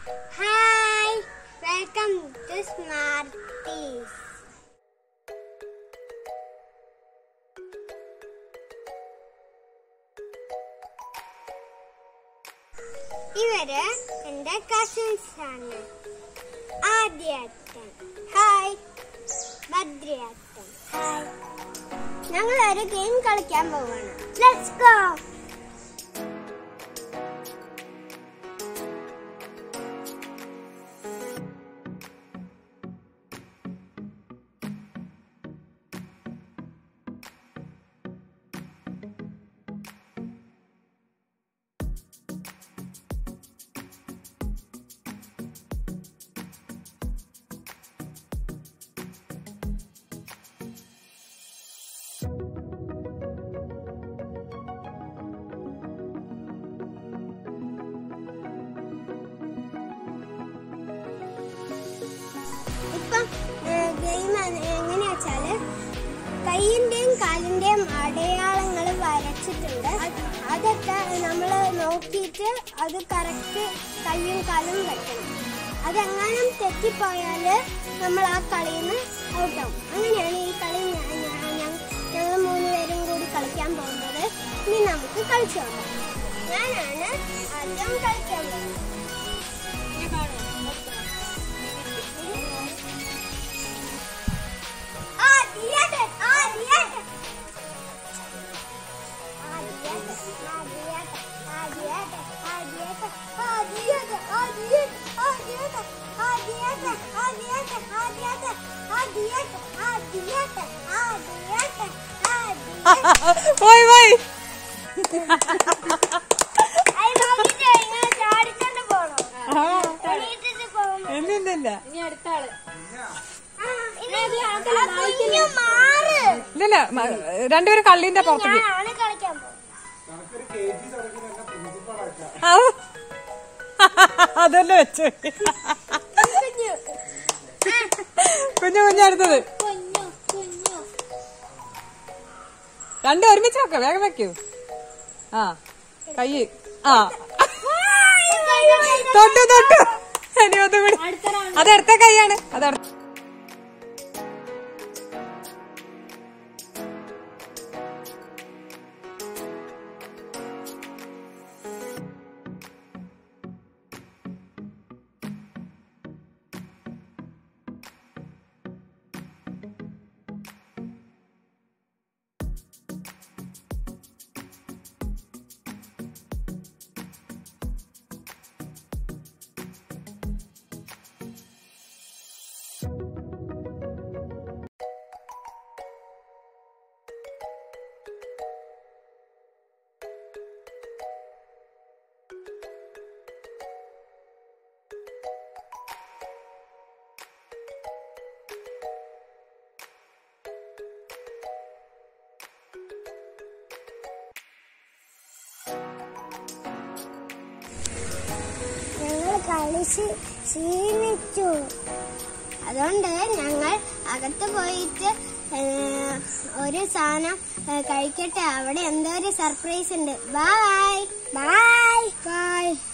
Hi welcome to സ്മാർട്ടീസ് ഇവര് എന്റെ cousins ആണ് ആദ്യട്ടൻ ഹായ് ഭദ്രയാട്ടൻ ഹായ് ഞങ്ങൾ ഒരു ഗെയിം കളിക്കാൻ പോവാണ് ലെറ്റ്സ് ഗോ ഇപ്പം ഗെയിം എങ്ങനെയാ വെച്ചാല് കൈയിന്റെയും കാലിന്റെയും അടയാളങ്ങൾ വരച്ചിട്ടുണ്ട് അതൊക്കെ നമ്മൾ നോക്കിയിട്ട് അത് കറക്റ്റ് കൈയും കാലും വെക്കണം അതെങ്ങാനും തെറ്റിപ്പോയാല് നമ്മൾ ആ കളിയിൽ നിന്ന് ഔട്ടാവും അങ്ങനെയാണ് ഈ കളി ഞങ്ങൾ മൂന്നുപേരും കൂടി കളിക്കാൻ പോകുന്നത് ഇനി നമുക്ക് കളിച്ചു നോക്കാം ഞാനാണ് ആദ്യം കളിക്കാൻ പോകുന്നത് ആദ്യത്തെ ആദ്യത്തെ പോയി പോയി ഇല്ല ഇല്ല ഇല്ല ഇല്ല മ- രണ്ടുപേരും കള്ളിന്റെ പുറത്തേക്ക് ഞാനാണ് കളിക്കാൻ പോകുന്നത് ഔ. അതല്ലേ വെച്ചു കുഞ്ഞു കുഞ്ഞടുത്തത് രണ്ടും ഒരുമിച്ച് വെക്ക വേഗം വെക്കൂ ആ കൈ ആ തൊട്ടു തൊട്ടു ഇനി ഒന്നും കൂടി അത് അടുത്ത കൈയാണ് അത് അടുത്ത ഞങ്ങൾ കളിച്ച് ക്ഷീണിച്ചു അതുകൊണ്ട് ഞങ്ങൾ അകത്ത് പോയിട്ട് ഏഹ്, ഒരു സാധനം ഏഹ്, കഴിക്കട്ടെ അവിടെ എന്തോ ഒരു സർപ്രൈസ് ഉണ്ട് ബൈ ബൈ ബൈ